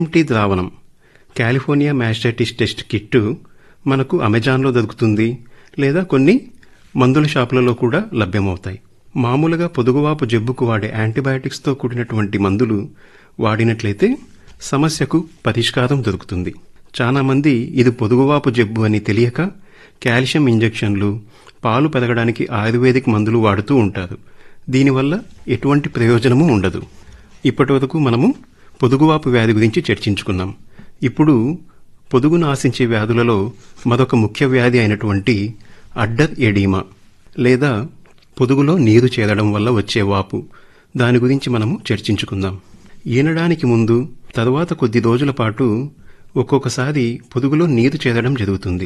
tea ద్రావణం California mastitis test kit మనకు అమెజాన్లో దొరుకుతుంది లేదా కొన్ని మందుల షాపులలో కూడా లభ్యమవుతాయి మామూలుగా పొదుగువాపు జబ్బుకు వాడే యాంటీబయాటిక్స్తో కూడినటువంటి మందులు వాడినట్లయితే సమస్యకు పరిష్కారం దొరుకుతుంది చాలా మంది ఇది పొదుగువాపు జబ్బు అని తెలియక కాల్షియం ఇంజెక్షన్లు పాలు పెరగడానికి ఆయుర్వేదిక్ మందులు వాడుతూ ఉంటారు దీనివల్ల ఎటువంటి ప్రయోజనము ఉండదు ఇప్పటివరకు మనము పొదుగువాపు వ్యాధి గురించి చర్చించుకున్నాం ఇప్పుడు పొదుగును ఆశించే వ్యాధులలో మరొక ముఖ్య వ్యాధి అయినటువంటి అడ్డర్ ఎడీమా లేదా పొదుగులో నీరు చేరడం వల్ల వచ్చే వాపు దాని గురించి మనము చర్చించుకుందాం ఈనడానికి ముందు తరువాత కొద్ది రోజుల పాటు ఒక్కొక్కసారి పొదుగులో నీరు చేరడం జరుగుతుంది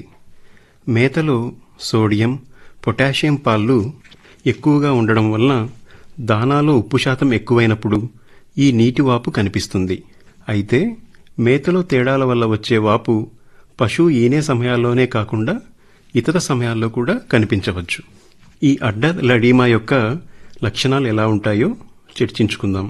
మేతలో సోడియం పొటాషియం పాళ్ళు ఎక్కువగా ఉండడం వలన దానాలో ఉప్పు శాతం ఎక్కువైనప్పుడు ఈ నీటి వాపు కనిపిస్తుంది అయితే మేతలో తేడాల వల్ల వచ్చే వాపు పశువు ఈనే సమయాల్లోనే కాకుండా ఇతర సమయాల్లో కూడా కనిపించవచ్చు ఈ అడ్డర్ లడీమా యొక్క లక్షణాలు ఎలా ఉంటాయో చర్చించుకుందాం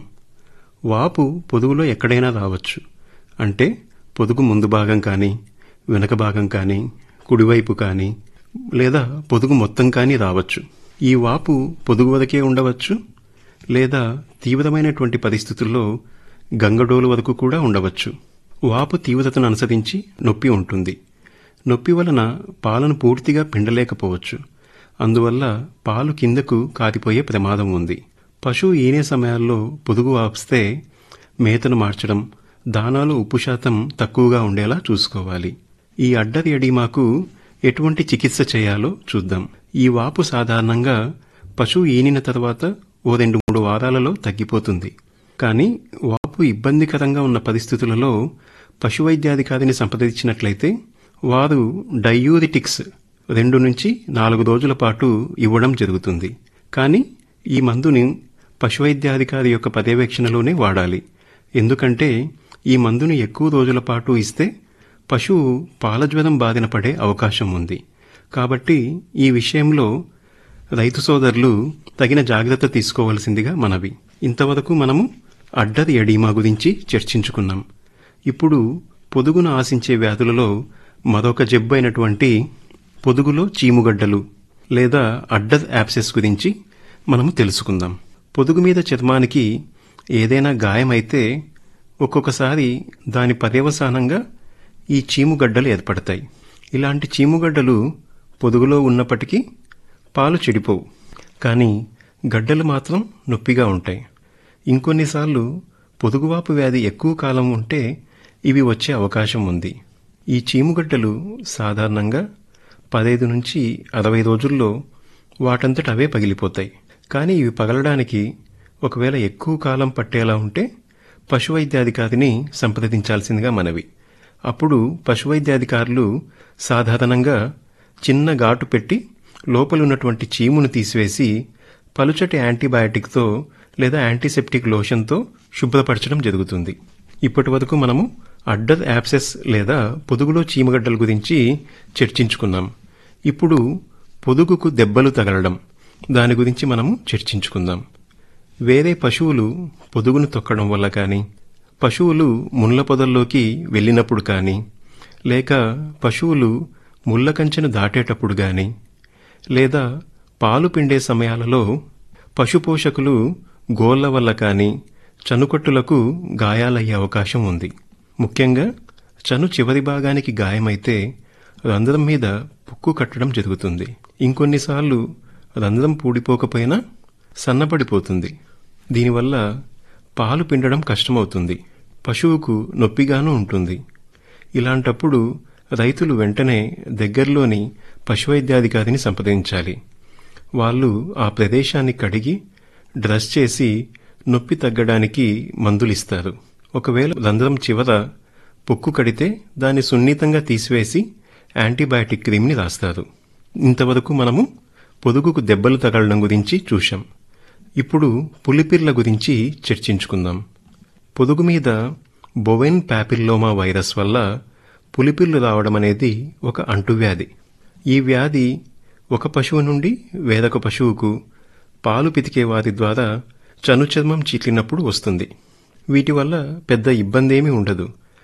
వాపు పొదుగులో ఎక్కడైనా రావచ్చు అంటే పొదుగు ముందు భాగం కానీ వెనక భాగం కానీ కుడివైపు కానీ లేదా పొదుగు మొత్తం కానీ రావచ్చు ఈ వాపు పొదుగు వరకే ఉండవచ్చు లేదా తీవ్రమైనటువంటి పరిస్థితుల్లో గంగడోలు వరకు కూడా ఉండవచ్చు వాపు తీవ్రతను అనుసరించి నొప్పి ఉంటుంది నొప్పి వలన పాలను పూర్తిగా పిండలేకపోవచ్చు అందువల్ల పాలు కిందకు కారిపోయే ప్రమాదం ఉంది పశువు ఈనే సమయాల్లో పొదుగు వాపిస్తే మేతను మార్చడం దానాలు ఉప్పు శాతం తక్కువగా ఉండేలా చూసుకోవాలి ఈ అడ్డరి ఎడీమాకు ఎటువంటి చికిత్స చేయాలో చూద్దాం ఈ వాపు సాధారణంగా పశువు ఈనిన తర్వాత ఓ రెండు మూడు వారాలలో తగ్గిపోతుంది కానీ వాపు ఇబ్బందికరంగా ఉన్న పరిస్థితులలో పశువైద్యాధికారిని సంప్రదించినట్లయితే వారు డయూరిటిక్స్ రెండు నుంచి నాలుగు రోజుల పాటు ఇవ్వడం జరుగుతుంది కానీ ఈ మందుని పశువైద్యాధికారి యొక్క పర్యవేక్షణలోనే వాడాలి ఎందుకంటే ఈ మందుని ఎక్కువ రోజుల పాటు ఇస్తే పశువు పాలజ్వరం బారిన పడే అవకాశం ఉంది కాబట్టి ఈ విషయంలో రైతు సోదరులు తగిన జాగ్రత్త తీసుకోవలసిందిగా మనవి ఇంతవరకు మనము అడ్డర్ ఎడీమా గురించి చర్చించుకున్నాం ఇప్పుడు పొదుగును ఆశించే వ్యాధులలో మరొక జబ్బు అయినటువంటి పొదుగులో చీముగడ్డలు లేదా అడ్డర్ యాప్సెస్ గురించి మనము తెలుసుకుందాం పొదుగు మీద చర్మానికి ఏదైనా గాయమైతే ఒక్కొక్కసారి దాని పర్యవసానంగా ఈ చీముగడ్డలు ఏర్పడతాయి ఇలాంటి చీముగడ్డలు పొదుగులో ఉన్నప్పటికీ పాలు చెడిపోవు కానీ గడ్డలు మాత్రం నొప్పిగా ఉంటాయి ఇంకొన్నిసార్లు పొదుగువాపు వ్యాధి ఎక్కువ కాలం ఉంటే ఇవి వచ్చే అవకాశం ఉంది ఈ చీముగడ్డలు సాధారణంగా పదైదు నుంచి అరవై రోజుల్లో వాటంతట అవే పగిలిపోతాయి కానీ ఇవి పగలడానికి ఒకవేళ ఎక్కువ కాలం పట్టేలా ఉంటే పశువైద్యాధికారిని సంప్రదించాల్సిందిగా మనవి అప్పుడు పశువైద్యాధికారులు సాధారణంగా చిన్న ఘాటు పెట్టి లోపలున్నటువంటి చీమును తీసివేసి పలుచటి యాంటీబయాటిక్తో లేదా యాంటీసెప్టిక్ లోషన్తో శుభ్రపరచడం జరుగుతుంది ఇప్పటి వరకు మనము అడ్డర్ యాప్సెస్ లేదా పొదుగులో చీమగడ్డల గురించి చర్చించుకున్నాం ఇప్పుడు పొదుగుకు దెబ్బలు తగలడం దాని గురించి మనము చర్చించుకుందాం వేరే పశువులు పొదుగును తొక్కడం వల్ల కానీ పశువులు ముళ్ళ పొదల్లోకి వెళ్ళినప్పుడు కానీ లేక పశువులు ముళ్ళ కంచెను దాటేటప్పుడు గాని లేదా పాలు పిండే సమయాలలో పశుపోషకులు గోళ్ల వల్ల కానీ చనుకట్టులకు గాయాలయ్యే అవకాశం ఉంది ముఖ్యంగా చను చివరి భాగానికి గాయమైతే రంధ్రం మీద పుక్కు కట్టడం జరుగుతుంది ఇంకొన్నిసార్లు రంధ్రం పూడిపోకపోయినా సన్నపడిపోతుంది దీనివల్ల పాలు పిండడం కష్టమవుతుంది పశువుకు నొప్పిగానూ ఉంటుంది ఇలాంటప్పుడు రైతులు వెంటనే దగ్గరలోని పశువైద్యాధికారిని సంప్రదించాలి వాళ్ళు ఆ ప్రదేశాన్ని కడిగి డ్రెస్ చేసి నొప్పి తగ్గడానికి మందులిస్తారు ఒకవేళ రంధ్రం చివర పొక్కు కడితే దాన్ని సున్నితంగా తీసివేసి యాంటీబయాటిక్ క్రీమ్ని రాస్తారు ఇంతవరకు మనము పొదుగుకు దెబ్బలు తగలడం గురించి చూశాం ఇప్పుడు పులిపిర్ల గురించి చర్చించుకుందాం పొదుగు మీద బొవెన్ ప్యాపిల్లోమా వైరస్ వల్ల పులిపిర్లు రావడం అనేది ఒక అంటువ్యాధి ఈ వ్యాధి ఒక పశువు నుండి వేరొక పశువుకు పాలు పితికే వారి ద్వారా చనుచర్మం చీట్లినప్పుడు వస్తుంది వీటి వల్ల పెద్ద ఇబ్బందేమీ ఉండదు